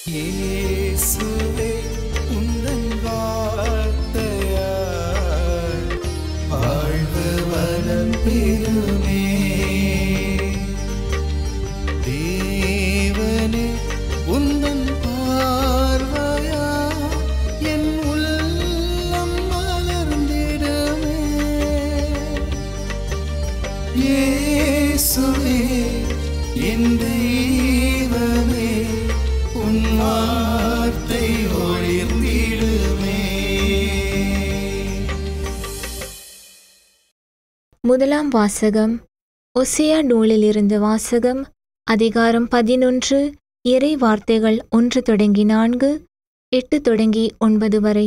இயேசுவே உந்தன் வார்த்தையால் வாழ்வு வளம் பெறுமே தேவனே உந்தன் பார்வையா என் உள்ளம் மலர்ந்திடுமே இயேசுவே என் தெய்வமே உன் வார்த்தை ஒளிர்ந்திடுமே முதலாம் வாசகம் ஒசியா நூலிலிருந்து வாசகம் அதிகாரம் பதினொன்று இறை வார்த்தைகள் ஒன்று தொடங்கி நான்கு எட்டு தொடங்கி ஒன்பது வரை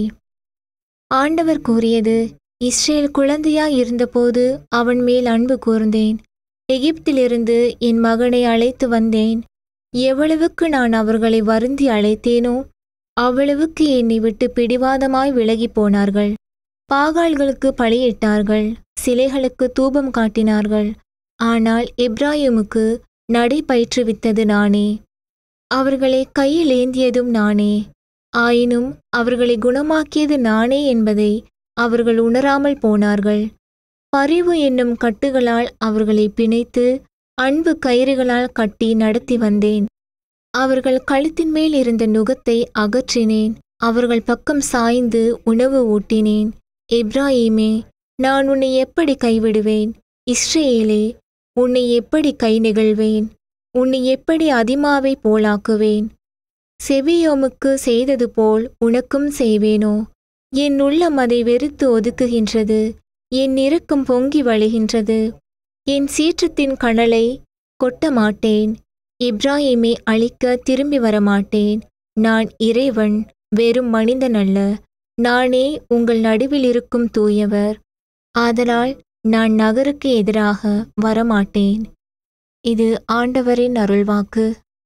ஆண்டவர் கூறியது இஸ்ரேல் குழந்தையாய் இருந்தபோது அவன் மேல் அன்பு கூர்ந்தேன் எகிப்திலிருந்து என் மகனை அழைத்து வந்தேன் எவ்வளவுக்கு நான் அவர்களை வருந்தி அழைத்தேனோ அவ்வளவுக்கு என்னை விட்டு பிடிவாதமாய் விலகிப் போனார்கள் பாகால்களுக்கு பலியிட்டார்கள் சிலைகளுக்கு தூபம் காட்டினார்கள் ஆனால் எப்ராயிமுக்கு நடை பயிற்றுவித்தது நானே அவர்களை கையில் ஏந்தியதும் நானே ஆயினும் அவர்களை குணமாக்கியது நானே என்பதை அவர்கள் உணராமல் போனார்கள் பரிவு என்னும் கட்டுகளால் அவர்களை பிணைத்து அன்பு கயிறுகளால் கட்டி நடத்தி வந்தேன் அவர்கள் கழுத்தின் மேல் இருந்த நுகத்தை அகற்றினேன் அவர்கள் பக்கம் சாய்ந்து உணவு ஊட்டினேன் எப்ராஹிமே நான் உன்னை எப்படி கைவிடுவேன் இஸ்ரேலே உன்னை எப்படி கை நெகிழ்வேன் உன்னை எப்படி அதிமாவை போலாக்குவேன் செவியோமுக்கு செய்தது போல் உனக்கும் செய்வேனோ என் உள்ளம் அதை வெறுத்து ஒதுக்குகின்றது என் இரக்கம் பொங்கி வழிகின்றது என் சீற்றத்தின் கனலை கொட்ட மாட்டேன் இப்ராஹிமை அழிக்க திரும்பி வரமாட்டேன் நான் இறைவன் வெறும் மனிதன் அல்ல நானே உங்கள் நடுவில் இருக்கும் தூயவர் ஆதலால் நான் நகருக்கு எதிராக வரமாட்டேன் இது ஆண்டவரின் அருள்வாக்கு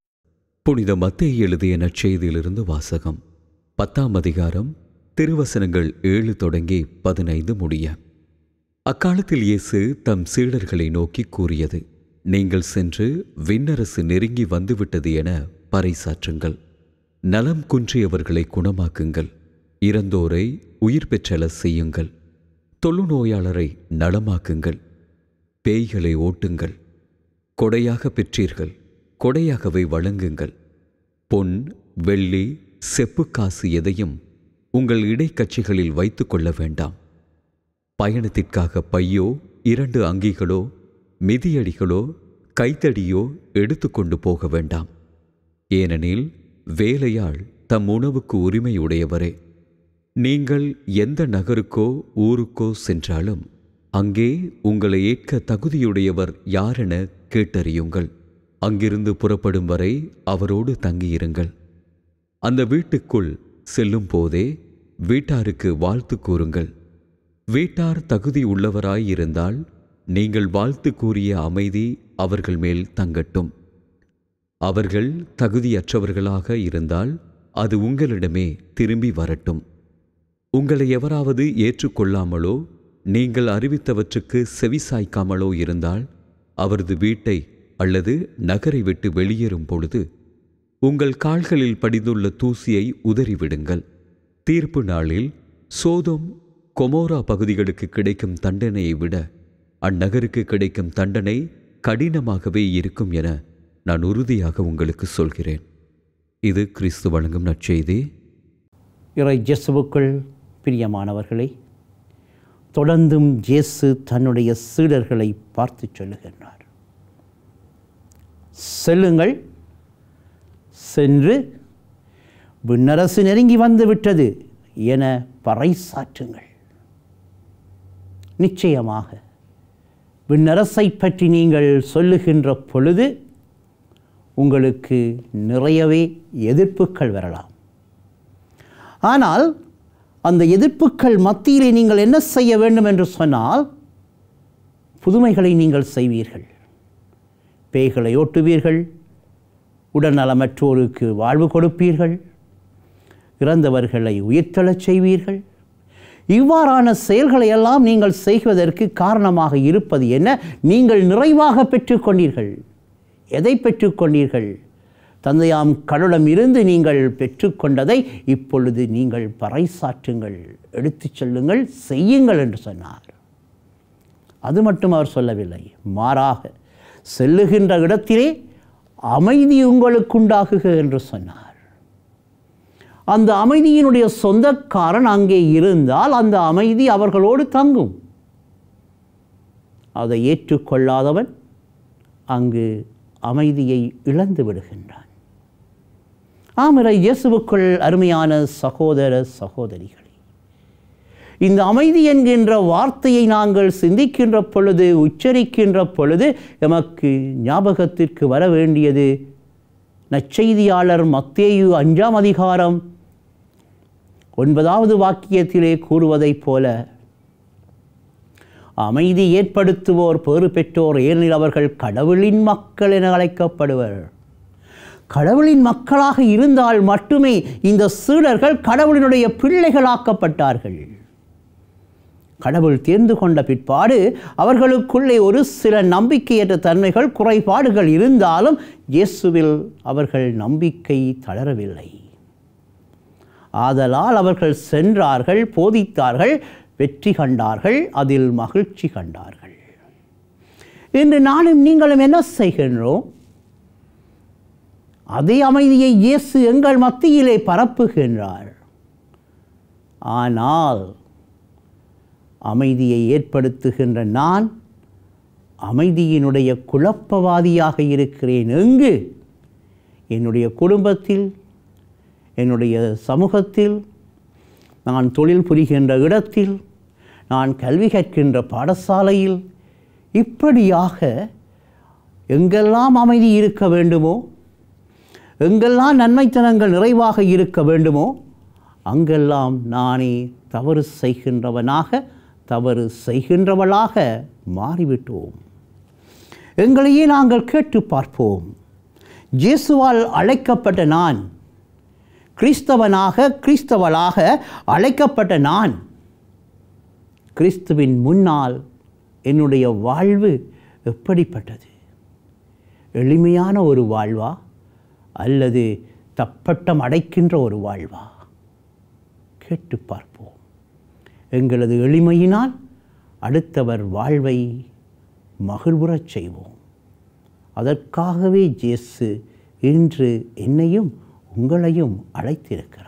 புனித மத்தேயு எழுதிய நற்செய்தியிலிருந்து வாசகம் பத்தாம் அதிகாரம் திருவசனங்கள் ஏழு தொடங்கி பதினைந்து முடிய அக்காலத்தில் இயேசு தம் சீடர்களை நோக்கி கூறியது நீங்கள் சென்று விண்ணரசு நெருங்கி வந்துவிட்டது என பறைசாற்றுங்கள் நலம் குன்றியவர்களை குணமாக்குங்கள் இறந்தோரை உயிர் பெற்றல செய்யுங்கள் தொழுநோயாளரை நலமாக்குங்கள் பேய்களை ஓட்டுங்கள் கொடையாக பெற்றீர்கள் கொடையாகவே வழங்குங்கள் பொன் வெள்ளி செப்பு காசு எதையும் உங்கள் இடைக்கட்சிகளில் வைத்துக் கொள்ள வேண்டாம் பயணத்திற்காக பையோ இரண்டு அங்கிகளோ மிதியடிகளோ கைத்தடியோ எடுத்துக்கொண்டு போக வேண்டாம் ஏனெனில் வேலையாள் தம் உணவுக்கு உரிமையுடையவரே நீங்கள் எந்த நகருக்கோ ஊருக்கோ சென்றாலும் அங்கே உங்களை ஏற்க தகுதியுடையவர் யாரென கேட்டறியுங்கள் அங்கிருந்து புறப்படும் வரை அவரோடு தங்கியிருங்கள் அந்த வீட்டுக்குள் செல்லும் போதே வீட்டாருக்கு வாழ்த்து கூறுங்கள் வீட்டார் தகுதி உள்ளவராயிருந்தால் நீங்கள் வாழ்த்து கூறிய அமைதி அவர்கள் மேல் தங்கட்டும் அவர்கள் தகுதியற்றவர்களாக இருந்தால் அது உங்களிடமே திரும்பி வரட்டும் உங்களை எவராவது ஏற்றுக்கொள்ளாமலோ நீங்கள் அறிவித்தவற்றுக்கு செவிசாய்க்காமலோ இருந்தால் அவரது வீட்டை அல்லது நகரை விட்டு வெளியேறும் பொழுது உங்கள் கால்களில் படிந்துள்ள தூசியை உதறிவிடுங்கள் தீர்ப்பு நாளில் சோதோம் கொமோரா பகுதிகளுக்கு கிடைக்கும் தண்டனையை விட அந்நகருக்கு கிடைக்கும் தண்டனை கடினமாகவே இருக்கும் என நான் உறுதியாக உங்களுக்கு சொல்கிறேன் இது கிறிஸ்து வழங்கும் நற்செய்தி இறை ஜெசுவுக்குள் பிரியமானவர்களே தொடர்ந்தும் இயேசு தன்னுடைய சீடர்களை பார்த்து சொல்லுகின்றார் செல்லுங்கள் சென்று விண்ணரசு நெருங்கி வந்து விட்டது என பறைசாற்றுங்கள் நிச்சயமாக விண்ணரசை பற்றி நீங்கள் சொல்லுகின்ற பொழுது உங்களுக்கு நிறையவே எதிர்ப்புகள் வரலாம் ஆனால் அந்த எதிர்ப்புகள் மத்தியிலே நீங்கள் என்ன செய்ய வேண்டும் என்று சொன்னால் புதுமைகளை நீங்கள் செய்வீர்கள் பேய்களை ஓட்டுவீர்கள் உடல்நலமற்றோருக்கு வாழ்வு கொடுப்பீர்கள் இறந்தவர்களை உயிர்த்தெழச் செய்வீர்கள் இவ்வாறான செயல்களை எல்லாம் நீங்கள் செய்வதற்கு காரணமாக இருப்பது என்ன நீங்கள் நிறைவாக பெற்றுக்கொண்டீர்கள் எதை பெற்றுக்கொண்டீர்கள் தந்தையாம் கடவுளம் இருந்து நீங்கள் பெற்றுக்கொண்டதை இப்பொழுது நீங்கள் பறைசாற்றுங்கள் எடுத்துச் செல்லுங்கள் செய்யுங்கள் என்று சொன்னார் அது மட்டும் அவர் சொல்லவில்லை மாறாக செல்லுகின்ற இடத்திலே அமைதி உங்களுக்குண்டாகுக என்று சொன்னார் அந்த அமைதியினுடைய சொந்தக்காரன் அங்கே இருந்தால் அந்த அமைதி அவர்களோடு தங்கும் அதை ஏற்றுக்கொள்ளாதவன் அங்கு அமைதியை இழந்து விடுகின்றான் ஆமரை இயேசுவுக்குள் அருமையான சகோதர சகோதரிகளே இந்த அமைதி என்கின்ற வார்த்தையை நாங்கள் சிந்திக்கின்ற பொழுது உச்சரிக்கின்ற பொழுது எமக்கு ஞாபகத்திற்கு வர வேண்டியது நற்செய்தியாளர் மத்தேயு அஞ்சாம் அதிகாரம் ஒன்பதாவது வாக்கியத்திலே கூறுவதைப் போல அமைதி ஏற்படுத்துவோர் பேறு பெற்றோர் ஏனெனில் அவர்கள் கடவுளின் மக்கள் என அழைக்கப்படுவர் கடவுளின் மக்களாக இருந்தால் மட்டுமே இந்த சீடர்கள் கடவுளினுடைய பிள்ளைகளாக்கப்பட்டார்கள் கடவுள் தேர்ந்து கொண்ட பிற்பாடு அவர்களுக்குள்ளே ஒரு சில நம்பிக்கையற்ற தன்மைகள் குறைபாடுகள் இருந்தாலும் இயேசுவில் அவர்கள் நம்பிக்கை தளரவில்லை ஆதலால் அவர்கள் சென்றார்கள் போதித்தார்கள் வெற்றி கண்டார்கள் அதில் மகிழ்ச்சி கண்டார்கள் இன்று நானும் நீங்களும் என்ன செய்கின்றோம் அதே அமைதியை இயேசு எங்கள் மத்தியிலே பரப்புகின்றார் ஆனால் அமைதியை ஏற்படுத்துகின்ற நான் அமைதியினுடைய குழப்பவாதியாக இருக்கிறேன் எங்கு என்னுடைய குடும்பத்தில் என்னுடைய சமூகத்தில் நான் தொழில் புரிகின்ற இடத்தில் நான் கல்வி கற்கின்ற பாடசாலையில் இப்படியாக எங்கெல்லாம் அமைதி இருக்க வேண்டுமோ எங்கெல்லாம் நன்மைத்தனங்கள் நிறைவாக இருக்க வேண்டுமோ அங்கெல்லாம் நானே தவறு செய்கின்றவனாக தவறு செய்கின்றவளாக மாறிவிட்டோம் எங்களையே நாங்கள் கேட்டு பார்ப்போம் இயேசுவால் அழைக்கப்பட்ட நான் கிறிஸ்தவனாக கிறிஸ்தவளாக அழைக்கப்பட்ட நான் கிறிஸ்துவின் முன்னால் என்னுடைய வாழ்வு எப்படிப்பட்டது எளிமையான ஒரு வாழ்வா அல்லது தப்பட்டம் அடைக்கின்ற ஒரு வாழ்வா கேட்டு பார்ப்போம் எங்களது எளிமையினால் அடுத்தவர் வாழ்வை மகிழ்வுறச் செய்வோம் அதற்காகவே இயேசு இன்று என்னையும் உங்களையும் அழைத்திருக்கிறார்